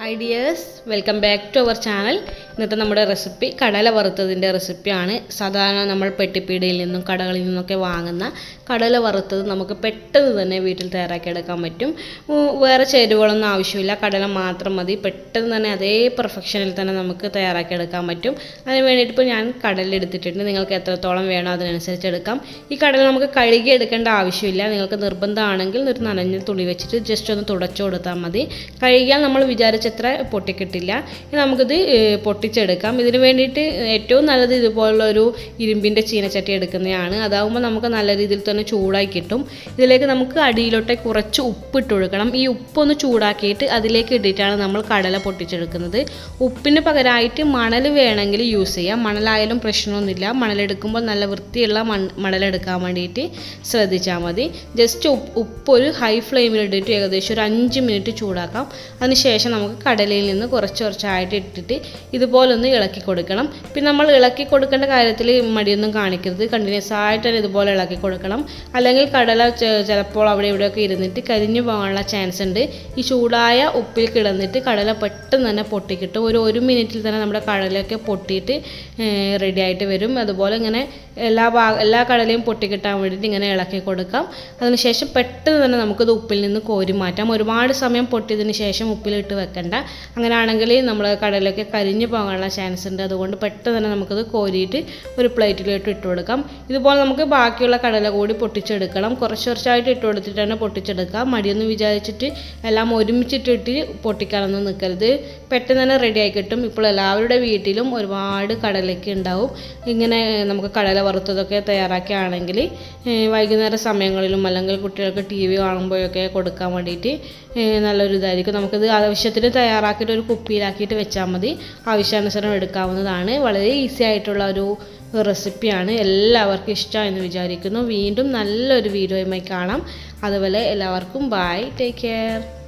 hi dears welcome back to our channel ഇന്നത്തെ നമ്മുടെ recipe കടല വറുത്തതിൻ്റെ റെസിപ്പിയാണ് സാധാരണ നമ്മൾ പെട്ടിപ്പീടിയിൽ നിന്നും കടകളിൽ നിന്നൊക്കെ വാങ്ങുന്ന കടല വറുത്തത് നമുക്ക് പെട്ടെന്ന് തന്നെ വീട്ടിൽ തയ്യാറാക്കിയെടുക്കാൻ പറ്റും ഉം, വേറെ ചേരുവകളൊന്നും ആവശ്യമില്ല കടല മാത്രം മതി പെട്ടെന്ന് തന്നെ അതേ പെർഫെക്ഷനിൽ തന്നെ നമുക്ക് തയ്യാറാക്കിയെടുക്കാൻ പറ്റും അതിന് വേണ്ടിയിട്ട് ഇപ്പോൾ ഞാൻ കടല എടുത്തിട്ടുണ്ട് നിങ്ങൾക്ക് എത്രത്തോളം വേണോ അതിനനുസരിച്ച് എടുക്കാം ഈ കടല നമുക്ക് കഴുകി എടുക്കേണ്ട ആവശ്യമില്ല നിങ്ങൾക്ക് നിർബന്ധമാണെങ്കിൽ ഒരു നനഞ്ഞ തുണി വെച്ചിട്ട് ജസ്റ്റ് ഒന്ന് തുടച്ചു കൊടുത്താൽ മതി കഴുകിയാൽ നമ്മൾ വിചാരിച്ചത്ര പൊട്ടിക്കിട്ടില്ല ഇനി നമുക്കിത് ഏഹ്, പൊട്ടിച്ചെടുക്കാം ഇതിന് വേണ്ടിയിട്ട് ഏറ്റവും നല്ലത് ഇതുപോലുള്ള ഒരു ഇരുമ്പിൻ്റെ ചീനച്ചട്ടി എടുക്കുന്നതാണ് അതാകുമ്പോൾ നമുക്ക് നല്ല രീതിയിൽ തന്നെ ചൂടായി കിട്ടും ഇതിലേക്ക് നമുക്ക് അടിയിലോട്ടെ കുറച്ച് ഉപ്പിട്ട് കൊടുക്കണം ഈ ഉപ്പൊന്ന് ചൂടാക്കിയിട്ട് അതിലേക്ക് ഇട്ടിട്ടാണ് നമ്മൾ കടല പൊട്ടിച്ചെടുക്കുന്നത് ഉപ്പിന് പകരമായിട്ട് മണൽ വേണമെങ്കിൽ യൂസ് ചെയ്യാം മണലായാലും പ്രശ്നമൊന്നുമില്ല മണലെടുക്കുമ്പോൾ നല്ല വൃത്തിയുള്ള മൺ മണലെടുക്കാൻ വേണ്ടിയിട്ട് ശ്രദ്ധിച്ചാൽ മതി ജസ്റ്റ് ഉപ്പ് ഉപ്പ് ഒരു ഹൈ ഫ്ലെയിമിൽ ഇട്ടിട്ട് ഏകദേശം ഒരു അഞ്ച് മിനിറ്റ് ചൂടാക്കാം അതിനുശേഷം നമുക്ക് കടലയിൽ നിന്ന് കുറച്ച് കുറച്ചായിട്ട് ഇട്ടിട്ട് ഇതുപോലൊന്ന് ഇളക്കി കൊടുക്കണം പിന്നെ നമ്മൾ ഇളക്കി കൊടുക്കേണ്ട കാര്യത്തിൽ മടിയൊന്നും കാണിക്കരുത് കണ്ടിന്യൂസ് ആയിട്ട് തന്നെ ഇതുപോലെ ഇളക്കി കൊടുക്കണം അല്ലെങ്കിൽ കടല ചെ- ചിലപ്പോൾ അവിടെ ഇവിടെയൊക്കെ ഇരുന്നിട്ട് കരിഞ്ഞു പോകാനുള്ള ചാൻസ് ഉണ്ട് ഈ ചൂടായ ഉപ്പിൽ കിടന്നിട്ട് കടല പെട്ടെന്ന് തന്നെ പൊട്ടിക്കിട്ടും ഒരു ഒരു മിനിറ്റിൽ തന്നെ നമ്മുടെ കടലയൊക്കെ പൊട്ടിയിട്ട് റെഡി ആയിട്ട് വരും അതുപോലെ ഇങ്ങനെ എല്ലാ ഭാഗ എല്ലാ കടലയും പൊട്ടിക്കിട്ടാൻ വേണ്ടിയിട്ട് ഇങ്ങനെ ഇളക്കി കൊടുക്കാം അതിനുശേഷം പെട്ടെന്ന് തന്നെ നമുക്കിത് ഉപ്പിൽ നിന്ന് കോരി മാറ്റാം ഒരുപാട് സമയം പൊട്ടിയതിന് ശേഷം ഉപ്പിലിട്ട് വെക്കണ്ട അങ്ങനെയാണെങ്കിൽ നമ്മൾ കടലൊക്കെ കരിഞ്ഞു പോകാനുള്ള ചാൻസ് ഉണ്ട് അതുകൊണ്ട് പെട്ടെന്ന് തന്നെ നമുക്കിത് കോരിയിട്ട് ഒരു പ്ലേറ്റിലോട്ട് ഇട്ട് കൊടുക്കാം ഇതുപോലെ നമുക്ക് ബാക്കിയുള്ള കടല കൂടി പൊട്ടിച്ചെടുക്കണം കുറച്ച് കുറച്ചായിട്ട് ഇട്ട് കൊടുത്തിട്ട് തന്നെ പൊട്ടിച്ചെടുക്കാം മടിയൊന്നും വിചാരിച്ചിട്ട് എല്ലാം ഒരുമിച്ചിട്ടിട്ട് പൊട്ടിക്കാനൊന്നും നിൽക്കരുത് പെട്ടെന്ന് തന്നെ റെഡി ആയി കിട്ടും ഇപ്പോൾ എല്ലാവരുടെ വീട്ടിലും ഒരുപാട് കടലൊക്കെ ഉണ്ടാവും ഇങ്ങനെ നമുക്ക് കടല വറുത്തതൊക്കെ തയ്യാറാക്കുകയാണെങ്കിൽ ഏഹ് വൈകുന്നേര സമയങ്ങളിലും അല്ലെങ്കിൽ കുട്ടികൾക്ക് ടി വി കാണുമ്പോഴൊക്കെ കൊടുക്കാൻ വേണ്ടിയിട്ട് ഏഹ് നല്ലൊരു ഇതായിരിക്കും നമുക്കിത് ആവശ്യത്തിന് തയ്യാറാക്കിയിട്ട് ഒരു കുപ്പിയിലാക്കിയിട്ട് വെച്ചാൽ മതി ആവശ്യാനുസരണം എടുക്കാവുന്നതാണ് വളരെ ഈസി ആയിട്ടുള്ള ഒരു റെസിപ്പിയാണ് എല്ലാവർക്കും ഇഷ്ടമെന്ന് വിചാരിക്കുന്നു വീണ്ടും നല്ലൊരു വീഡിയോയുമായി കാണാം അതുപോലെ എല്ലാവർക്കും ബൈ ടേക്ക് കെയർ